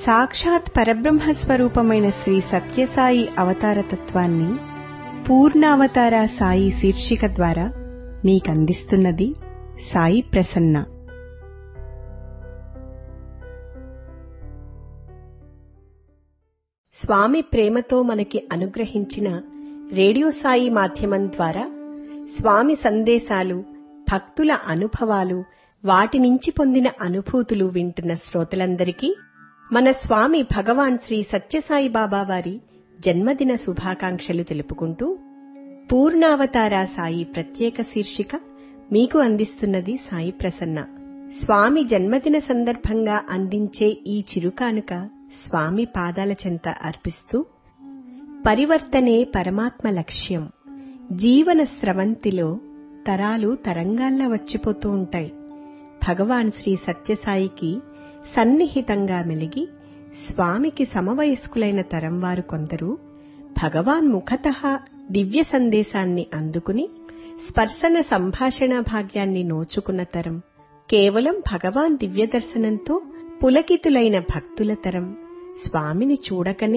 సాక్షాత్ పరబ్రహ్మ స్వరూపమైన శ్రీ సత్యసాయి అవతార తత్వాన్ని పూర్ణావతార సాయి శీర్షిక ద్వారా మీకందిస్తున్నది సాయి ప్రసన్న స్వామి ప్రేమతో మనకి అనుగ్రహించిన రేడియో సాయి మాధ్యమం ద్వారా స్వామి సందేశాలు భక్తుల అనుభవాలు వాటి నుంచి పొందిన అనుభూతులు వింటున్న శ్రోతలందరికీ మన స్వామి భగవాన్ శ్రీ సత్యసాయి బాబా వారి జన్మదిన శుభాకాంక్షలు తెలుపుకుంటూ పూర్ణావతార సాయి ప్రత్యేక శీర్షిక మీకు అందిస్తున్నది సాయి ప్రసన్న స్వామి జన్మదిన సందర్భంగా అందించే ఈ చిరుకానుక స్వామి పాదాల చెంత అర్పిస్తూ పరివర్తనే పరమాత్మ లక్ష్యం జీవన స్రవంతిలో తరాలు తరంగాల్లా వచ్చిపోతూ ఉంటాయి భగవాన్ శ్రీ సత్యసాయికి సన్నిహితంగా మెలిగి స్వామికి సమవయస్కులైన తరం వారు కొందరు భగవాన్ ముఖత దివ్య సందేశాన్ని అందుకుని స్పర్శన సంభాషణ భాగ్యాన్ని నోచుకున్న తరం కేవలం భగవాన్ దివ్య దర్శనంతో పులకితులైన భక్తుల తరం స్వామిని చూడకనే